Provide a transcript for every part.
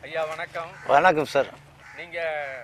ஐயா வணக்கம் வணக்கம் சார் நீங்க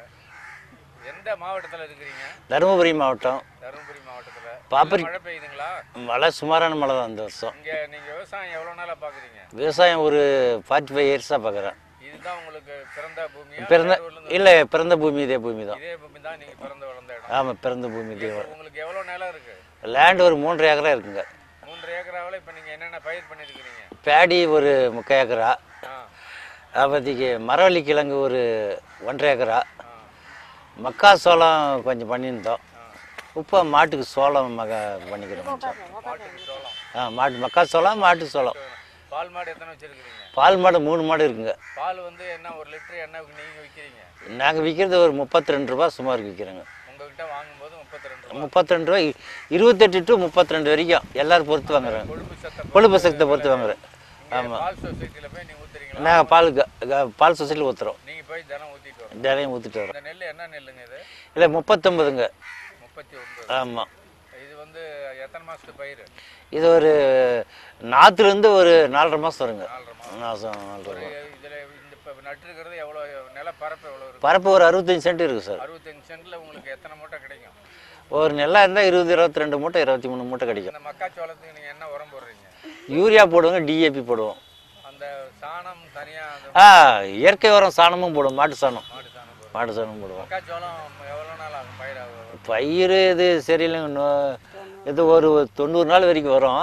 எந்த மாவட்டத்துல இருக்கிறீங்க தருமபுரி மாவட்டம் தருமபுரி மாவட்டத்துல பாப்பரி- நல்ல மழை பெய்யுதுங்களா மழை சுமாரான மழை தான் இந்த வருஷம் இங்க நீங்க விவசாயம் எவ்வளவு நாளா பாக்குறீங்க விவசாயம் ஒரு ஃபார்ட்டி ஃபைவ் இயர்ஸாக பார்க்குறேன் இதுதான் உங்களுக்கு பிறந்த பூமியா பிறந்த வேற ஊர்ல இருந்து- இல்லை பிறந்த பூமி இதே பூமி தான் இதே பூமி தான் நீங்க பிறந்து வளர்ந்த இடம் ஆமாம் பிறந்த பூமி இதே இப்ப உங்களுக்கு எவ்வளவு நிலம் இருக்கு லேண்ட் ஒரு மூன்றரை ஏக்கரா இருக்குங்க மூன்று ஏக்கராவில் இப்ப நீங்க என்னென்ன பயிர் பண்ணிருக்கிறீங்க பேடி ஒரு முக்கால் ஏக்கரா ஆ அப்போதைக்கு மரவள்ளி கிழங்கு ஒரு ஒன்றரை ஏக்கரா ஆ மக்காசோளம் கொஞ்சம் பண்ணியிருந்தோம் ஆ இப்போ மாட்டுக்கு சோளம் மக பண்ணிக்கிறோம் கொஞ்சம் மாட்டுக்கு சோளம் ஆ மாட்டு மக்காசோளம் மாட்டு சோளம் பால் மாடு எத்தனை வச்சிருக்கிறீங்க பால் மாடு மூணு மாடு இருக்குங்க பால் வந்து என்ன ஒரு லிட்டர் என்ன நீங்க விற்கிறீங்க நாங்கள் விற்கிறது ஒரு முப்பத்தி ரெண்டு ரூபா சுமாருக்கு விற்கிறோங்க உங்ககிட்ட வாங்கும்போது முப்பத்தி ரெண்டு ரூபா முப்பத்தி ரெண்டு ரூபாய் இருபத்தெட்டு டு முப்பத்தி ரெண்டு வரைக்கும் எல்லாரும் பொறுத்து வாங்குறாங்க கொழுப்பு சத்தம் கொழுப்பு சக்தியை பொறுத்து வாங்குறேன் இங்க பால் சொசைட்டில போய் நீங்க ஊத்துறீங்களா நாங்கள் பால் க- க- பால் சொசைட்டியில் ஊற்றுறோம் நீங்க போய் தினம் ஊத்திட்டு வரோம் தினையும் ஊற்றிட்டு வரோம் இந்த நெல் என்ன நெல்லுங்க இது இல்லை முப்பத்தொம்பதுங்க முப்பத்தி ஒன்பது ஆமாம் இது வந்து எத்தனை மாசத்து பயிர் இது ஒரு நாற்றுலேருந்து ஒரு நாலரை மாதம் வருங்க நாலரை மாசம் மாதம் நாலரை ஒரு இதுல இந்த இப்ப நட்டுருக்கிறது எவ்வளவு நிலப்பரப்பு எவ்வளவு இருக்கு பரப்பு ஒரு அறுபத்தஞ்சு சென்ட் இருக்குது சார் அறுபத்தஞ்சு சென்ட்ல உங்களுக்கு எத்தனை மூட்டை கிடைக்கும் ஒரு நெல்லாக இருந்தால் இருபது இருபத்தி ரெண்டு மூட்டை இருபத்தி மூணு மூட்டை கிடைக்கும் இந்த மக்காச்சோளத்துக்கு நீங்க என்ன உரம் போடுறீங்க யூரியா போடுவோங்க டிஏபி போடுவோம் அந்த சாணம் தனியா அந்த ஆ இயற்கை உரம் சாணமும் போடுவோம் மாட்டு சாணம் மாடு சாணம் போடுறோம் மாட்டு சாணம் போடுவோம் மக்காச்சோளம் எவ்வளவு நாள் ஆகும் பயிர் ஆகும் பயிர் இது சரியில்லைங்க இன்னும் இது ஒரு தொண்ணூறு நாள் வரைக்கும் வரும்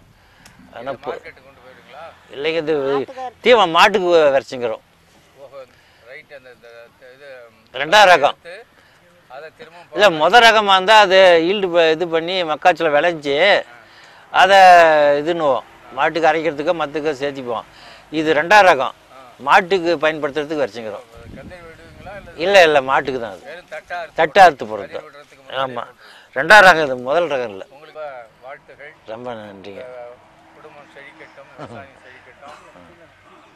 ஆனால் மார்க்கெட்டுக்கு கொண்டு போயிருங்களா இல்லைங்க இது தீவனம் மாட்டுக்கு விரைச்சிங்கிறோம் ஓஹோ ரைட் அந்த இந்த இது ரெண்டாவது ரகம் எடுத்து அதை திரும்ப இல்லை முத ரகமாக இருந்தால் அது ஈல்டு இது பண்ணி மக்காச்சோளம் விளைஞ்சி அதை இதுன்னுவோம் மாட்டுக்கு அரைக்கிறதுக்கோ மற்றுக்கோ சேர்த்திப்போம் இது ரெண்டாவது ரகம் மாட்டுக்கு பயன்படுத்துறதுக்கு வரைச்சிங்கிறோம் கந்தை விடுவீங்களா இல்லை இல்லை இல்லை மாட்டுக்கு தான் அது வெறும் தட்டா அறுத்து தட்டு அறுத்து போடுறது கதிர் விடுறதுக்கு முன்னாடி ஆமாம் ரெண்டாவது ரகம் இது முதல் ரகம் இல்லை உங்களுக்கு வாழ்த்துகள் ரொம்ப நன்றிங்க அஹ் குடும்பம் செழிக்கட்டும் விவசாயம் செழிக்கட்டும்